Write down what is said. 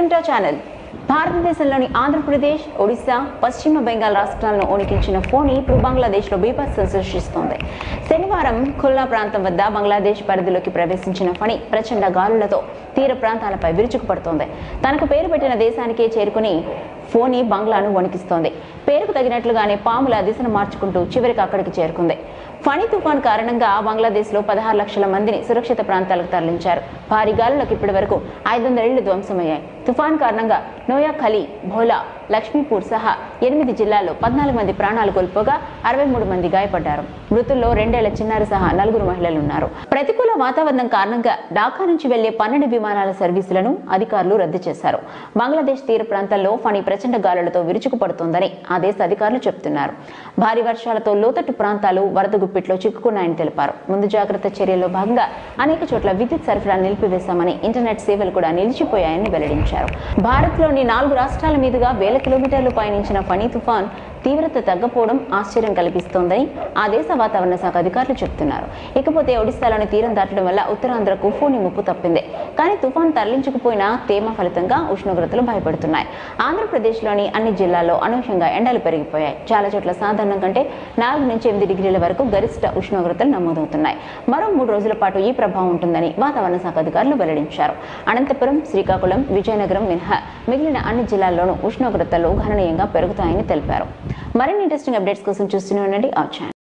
to channel భారతదేశంలోని ఆంధ్రప్రదేశ్ ఒడిశా పశ్చిమ బెంగాల్ రాష్ట్రాలను వణికించిన ఫోని ఇప్పుడు బంగ్లాదేశ్లో బీభత్సం సృష్టిస్తోంది శనివారం ఖుల్నా ప్రాంతం వద్ద బంగ్లాదేశ్ పరిధిలోకి ప్రవేశించిన ఫణి ప్రచండ గాలులతో తీర ప్రాంతాలపై విరుచుకుపడుతోంది తనకు పేరు పెట్టిన దేశానికే చేరుకుని ఫోని బంగ్లాను వణికిస్తోంది పేరుకు తగినట్లుగానే పాముల దిశను మార్చుకుంటూ చివరికి అక్కడికి చేరుకుంది ఫణి తుఫాన్ కారణంగా బంగ్లాదేశ్ లో పదహారు లక్షల మందిని సురక్షిత ప్రాంతాలకు తరలించారు భారీ గాలులకు ఇప్పటి వరకు ఐదు వందల ఇళ్లు ధ్వంసమయ్యాయి తుఫాన్ కారణంగా నోయా ఖలీ భోలా లక్ష్మీపూర్ సహా ఎనిమిది జిల్లాల్లో పద్నాలుగు మంది ప్రాణాలు కోల్పోగా అరవై మూడు మంది గాయపడ్డారు మృతుల్లో రెండేళ్ల చిన్నారి సహా నలుగురు మహిళలు ఉన్నారు ప్రతికూల వాతావరణం కారణంగా ఢాకా నుంచి వెళ్లే పన్నెండు విమానాల సర్వీసులను అధికారులు రద్దు చేశారు బంగ్లాదేశ్ తీర ప్రాంతాల్లో ఫణి ప్రచండ గాలులతో విరుచుకుపడుతోందని ఆ దేశ అధికారులు చెబుతున్నారు భారీ వర్షాలతో లోతట్టు ప్రాంతాలు వరద గుప్పిట్లో చిక్కుకున్నాయని తెలిపారు ముందు జాగ్రత్త చర్యల్లో భాగంగా అనేక చోట్ల విద్యుత్ సరఫరా నిలిపివేశామని ఇంటర్నెట్ సేవలు కూడా నిలిచిపోయాయని వెల్లడించారు భారత్లోని నాలుగు రాష్ట్రాల మీదుగా వేల కిలోమీటర్లు పయనించిన ఫణి తుఫాన్ తీవ్రత తగ్గపోవడం ఆశ్చర్యం కల్పిస్తోందని ఆ దేశ వాతావరణ శాఖ అధికారులు చెబుతున్నారు ఇకపోతే ఒడిశాలోని తీరం దాటడం వల్ల ఉత్తరాంధ్రకు ఫోని ముప్పు తప్పింది కానీ తుఫాన్ తరలించుకుపోయిన తేమ ఫలితంగా ఉష్ణోగ్రతలు భయపడుతున్నాయి ఆంధ్రప్రదేశ్లోని అన్ని జిల్లాల్లో అనూహ్యంగా ఎండలు పెరిగిపోయాయి చాలా చోట్ల సాధారణం కంటే నాలుగు నుంచి ఎనిమిది డిగ్రీల వరకు గరిష్ట ఉష్ణోగ్రతలు నమోదవుతున్నాయి మరో మూడు రోజుల పాటు ఈ ప్రభావం ఉంటుందని వాతావరణ శాఖ అధికారులు వెల్లడించారు అనంతపురం శ్రీకాకుళం విజయనగరం మినహా మిగిలిన అన్ని జిల్లాల్లోనూ ఉష్ణోగ్రతలు గణనీయంగా పెరుగుతాయని తెలిపారు మరిన్ని ఇంట్రెస్టింగ్ అప్డేట్స్ కోసం చూస్తూనే ఉండండి ఆ ఛానల్